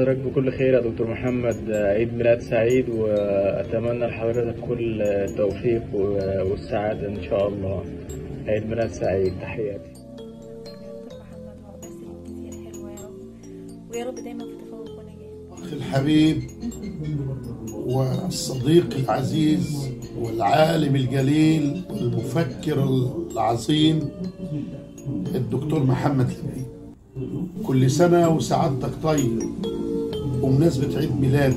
حضرتك بكل خير يا دكتور محمد عيد ميلاد سعيد وأتمنى لحضرتك كل التوفيق والسعادة إن شاء الله عيد ميلاد سعيد تحياتي ويا رب دايما في تفوق ونجاح أخي الحبيب والصديق العزيز والعالم الجليل والمفكر العظيم الدكتور محمد لبيب كل سنة وسعادتك طيب بمناسبة عيد ميلادك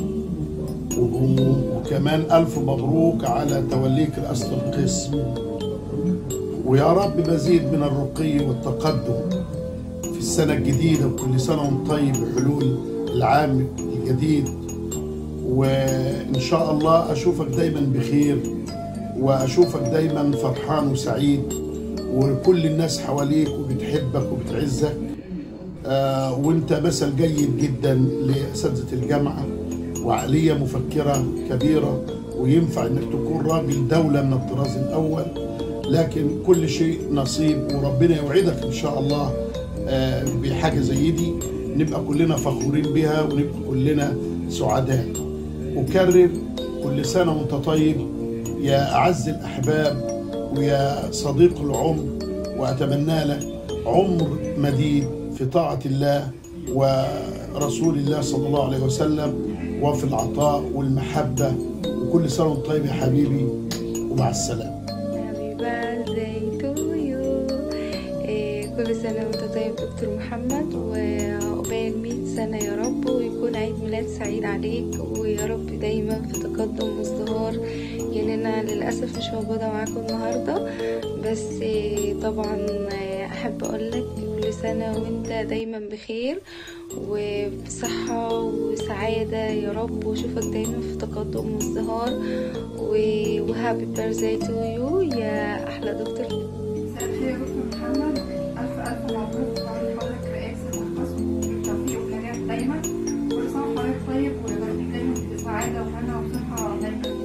وكمان ألف مبروك على توليك رئاسة القسم ويا رب مزيد من الرقي والتقدم في السنة الجديدة وكل سنة وانت طيب بحلول العام الجديد وإن شاء الله أشوفك دايما بخير وأشوفك دايما فرحان وسعيد وكل الناس حواليك وبتحبك وبتعزك آه وانت مثل جيد جدا لأساتذة الجامعة وعقلية مفكرة كبيرة وينفع انك تكون راجل دولة من الطراز الأول لكن كل شيء نصيب وربنا يوعدك إن شاء الله آه بحاجة زي دي نبقى كلنا فخورين بها ونبقى كلنا سعداء أكرر كل سنة وانت طيب يا أعز الأحباب ويا صديق العمر وأتمنى لك عمر مديد في طاعة الله ورسول الله صلى الله عليه وسلم وفي العطاء والمحبة وكل سنة وانت طيب يا حبيبي ومع السلامة Happy birthday to you إيه، كل سنة وانت طيب دكتور محمد وعقبال 100 سنة يا رب ويكون عيد ميلاد سعيد عليك ويا رب دايما في تقدم وازدهار يعني انا للأسف مش موجودة معاكم النهاردة بس إيه، طبعا إيه، احب اقولك كل سنة وانت دايما بخير وبصحة وسعادة يا رب واشوفك دايما في تقدم وازدهار وهابي بيرثداي تو يو يا احلى دكتور مساء الخير يا دكتور محمد ألف ألف مبروك على حضرتك رئاسة القسم بالتوفيق والنجاح دايما كل سنة وحضرتك طيب ويبارك دايما في سعادة وهنا وصحة دايما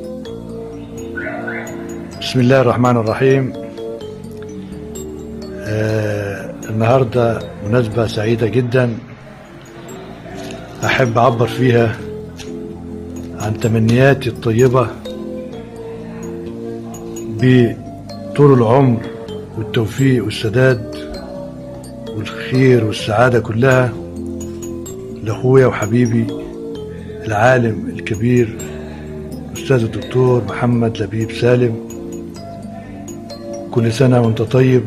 بسم الله الرحمن الرحيم آه النهاردة مناسبة سعيدة جدا أحب أعبر فيها عن تمنياتي الطيبة بطول العمر والتوفيق والسداد والخير والسعادة كلها لأخويا وحبيبي العالم الكبير الأستاذ الدكتور محمد لبيب سالم كل سنة وانت طيب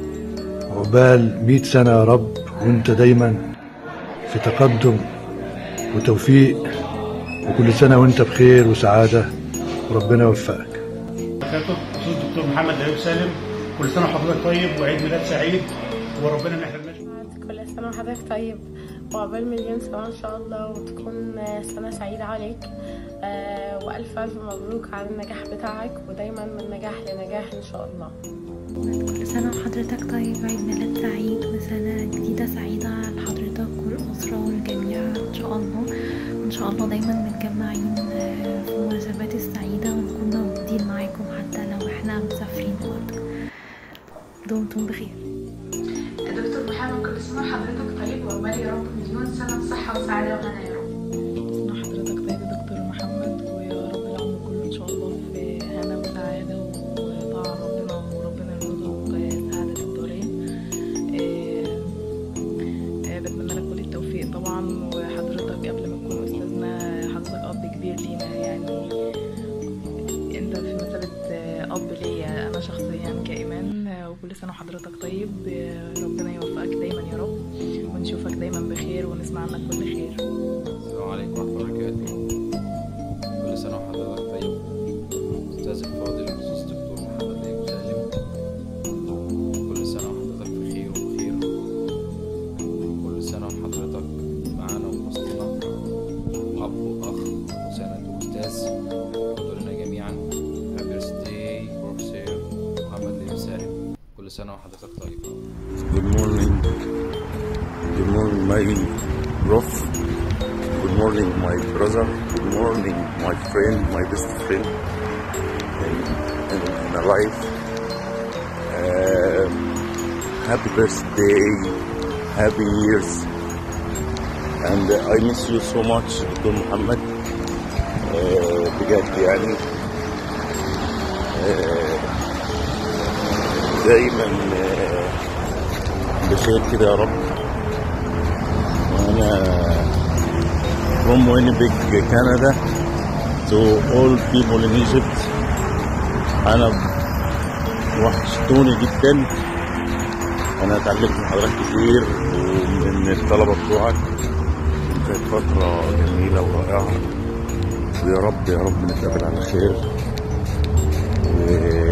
عقبال مئة سنة يا رب وانت دايما في تقدم وتوفيق وكل سنة وانت بخير وسعادة وربنا يوفقك وبركاته استاذ الدكتور محمد لبيب سالم كل سنه وحضرتك طيب وعيد ميلاد سعيد وربنا ما يحرمناش كل سنة وحضرتك طيب وعقبال مليون سنة إن شاء الله وتكون سنة سعيدة عليك آه، وألف ألف مبروك على النجاح بتاعك ودايما من نجاح لنجاح إن شاء الله كل سنة وحضرتك طيب عيد ميلاد سعيد وسنة جديدة سعيدة لحضرتك والأسرة والجميع إن شاء الله وإن شاء الله دايما متجمعين آه، في المناسبات السعيدة ونكون موجودين معاكم حتى لو احنا مسافرين برضه دمتم بخير دكتور محمد كل سنة وحضرتك طيب وعقبال يا رب مليون سنة بصحة وسعادة وهنا يا رب سنة حضرتك طيب يا دكتور محمد ويا رب العمر كله إن شاء الله في هنا وسعادة وطاعة ربنا وربنا يرزقك سعادة الدارين آه، آه، بتمنى لك كل التوفيق طبعا وحضرتك قبل ما تكون أستاذنا حضرتك أب كبير لينا يعني أنت في مثابة آه، أب ليا أنا شخصيا كإيمان آه، وكل سنة وحضرتك طيب آه، ربنا يوفقك دايما يا رب ونشوفك دايما بخير ونسمع عنك كل خير السلام عليكم ورحمة الله وبركاته كل سنة وحضرتك طيب أستاذ الفاضل الأستاذ الدكتور محمد ليب سالم كل سنة وحضرتك بخير وبخير كل سنة وحضرتك معانا ووسطنا أب وأخ وسند وأستاذ حضورنا جميعا Happy birthday بروفيسور محمد ليب سالم كل سنة وحضرتك طيب Good morning. Good morning, my prof. Good morning, my brother. Good morning, my friend, my best friend in, in, in a life. Um, happy birthday, happy years, and I miss you so much دكتور محمد آه، بجد يعني آه، دايما آه، بخير كده يا رب وانا from Winnipeg Canada to all people in Egypt انا وحشتوني جدا انا اتعلمت من حضرتك كتير ومن الطلبه بتوعك كانت فتره جميله ورائعه ويا رب يا رب نتقابل على خير و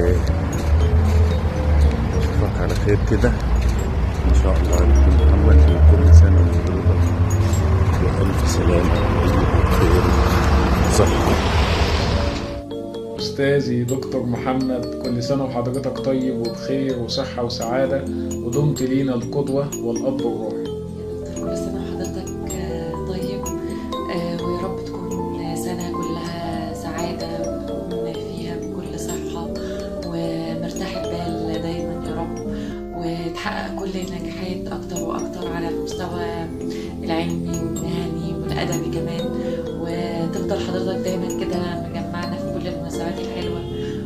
اشوفك على خير كده ان شاء الله يا دكتور محمد وكل سنه وحضرتك بألف سلامه وخير وصحه أستاذي دكتور محمد كل سنة وحضرتك طيب وبخير وصحة وسعادة ودمت لينا القدوة والأب الروحي كل سنة وحضرتك آه، طيب آه، ويا رب تكون سنة كلها سعادة وتكون فيها بكل صحة ومرتاح البال دايما يا رب وتحقق كل النجاحات أكتر وأكتر على المستوى العلمي والمهني والأدبي كمان وتفضل حضرتك دايما كده مجمعنا في كل المناسبات الحلوة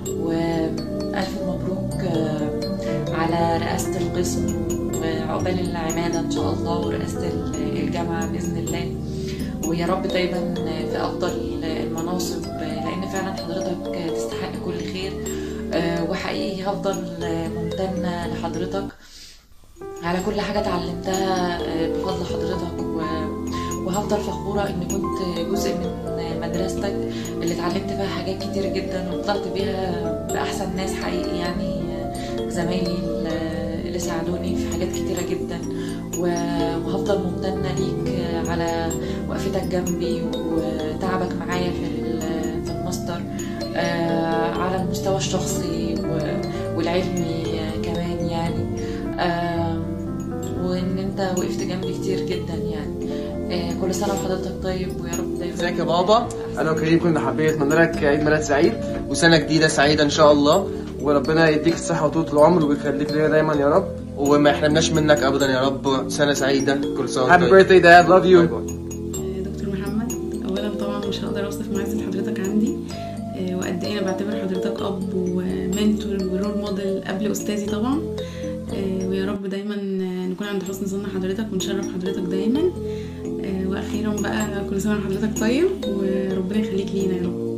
وألف مبروك آه، على رئاسة القسم وعقبال العمادة إن شاء الله ورئاسة الجامعة بإذن الله ويا رب دايما في أفضل المناصب لأن فعلا حضرتك تستحق كل خير آه، وحقيقي هفضل ممتنة لحضرتك على كل حاجة اتعلمتها آه، بفضل حضرتك و- وهفضل فخورة إن كنت جزء من مدرستك اللي اتعلمت فيها حاجات كتير جدا وطلعت بيها بأحسن ناس حقيقي يعني آه، زمايلي اللي- اللي ساعدوني في حاجات كتيرة جدا و- وهفضل ممتنة ليك على وقفتك جنبي وتعبك معايا في ال- في الماستر آه، على المستوى الشخصي و- والعلمي آه، كمان يعني آه، وان انت وقفت جنبي كتير جدا يعني آه، كل سنه وحضرتك طيب ويا رب دايما ازيك يا بابا انا وكريم كنا حابين نتمنى لك عيد ميلاد سعيد وسنه جديده سعيده ان شاء الله وربنا يديك الصحه وطول العمر ويخليك لنا دايما يا رب وما يحرمناش منك ابدا يا رب سنه سعيده كل سنه هابي بيرثداي داد لاف يو دكتور محمد اولا طبعا مش هقدر اوصف معزه حضرتك عندي آه، وقد ايه انا بعتبر حضرتك اب ومنتور ورول موديل قبل استاذي طبعا آه، ويا رب دايما آه، نكون عند حسن ظن حضرتك ونشرف حضرتك دايما آه، واخيرا بقى كل سنه وحضرتك طيب وربنا يخليك لينا يا رب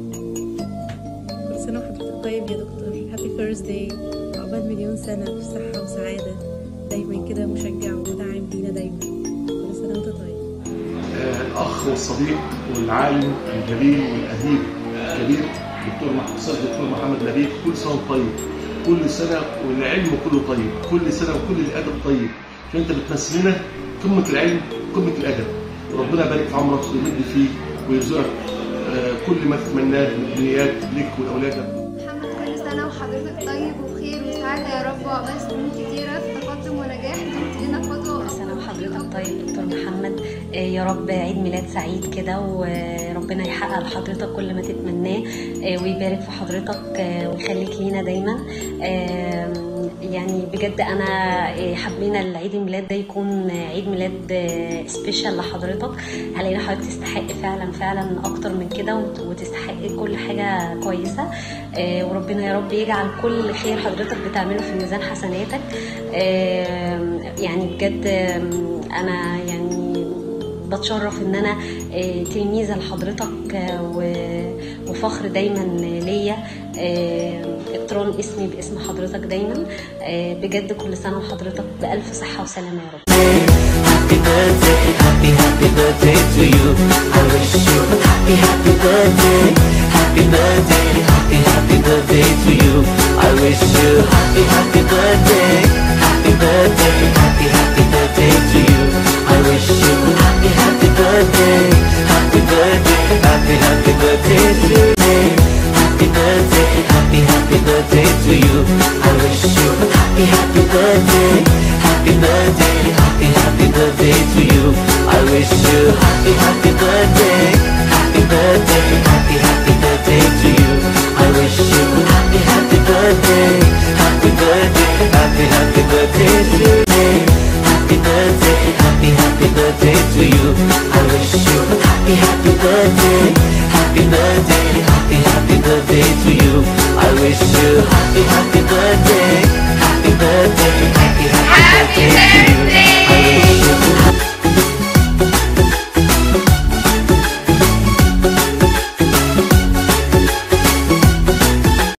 كل سنة وحضرتك طيب يا دكتور هابي فيرست داي عقبال مليون سنة في صحة وسعادة دايما كده مشجع ومدعم لينا دايما كل سنة وانت طيب آه، الأخ والصديق والعالم الجليل والأديب الكبير دكتور محمد أستاذ دكتور محمد نبيل كل سنة وأنت طيب كل سنة والعلم كله طيب كل سنة وكل الأدب طيب عشان أنت بتمثل لنا قمة العلم قمة الأدب وربنا يبارك في عمرك ويمد فيه ويرزقك آه، كل ما تتمناه من الدنيات ليك ولأولادك محمد كل سنة وحضرتك طيب وبخير وسعادة يا رب وعقبال سنين كتيرة في تقدم ونجاح دمت لنا قدوة كل سنة وحضرتك طيب دكتور محمد آه، يا رب عيد ميلاد سعيد كده وربنا يحقق لحضرتك كل ما تتمناه آه، ويبارك في حضرتك آه، ويخليك لينا دايما آم، يعني بجد انا آه، حابين العيد الميلاد ده يكون آه، عيد ميلاد سبيشال لحضرتك هلاقي حضرتك تستحق فعلا فعلا اكتر من كده وت- وتستحق كل حاجه كويسه آه، وربنا يا رب يجعل كل خير حضرتك بتعمله في ميزان حسناتك آم، يعني بجد آم، انا يعني بتشرف ان انا آه، تلميذه لحضرتك آه، و- وفخر دايما ليا آه، اقتران اسمي باسم حضرتك دايما آه، بجد كل سنه وحضرتك بالف صحه وسلامه يا رب Happy birthday, happy, happy birthday to you. I wish you happy, happy birthday. Happy birthday, happy, happy birthday to you. I wish you happy, happy birthday. Happy birthday, happy, happy birthday to you. I wish you happy, happy birthday. Happy birthday, happy, happy birthday to you. Happy birthday, happy, happy birthday to you. I wish you happy, happy birthday. Happy birthday, happy, happy birthday to you. I wish you happy, happy birthday. Happy birthday, happy, happy birthday to you. I wish you happy, happy birthday. Happy birthday, happy, happy birthday to you. Happy birthday, happy, happy birthday to you. I happy, happy birthday.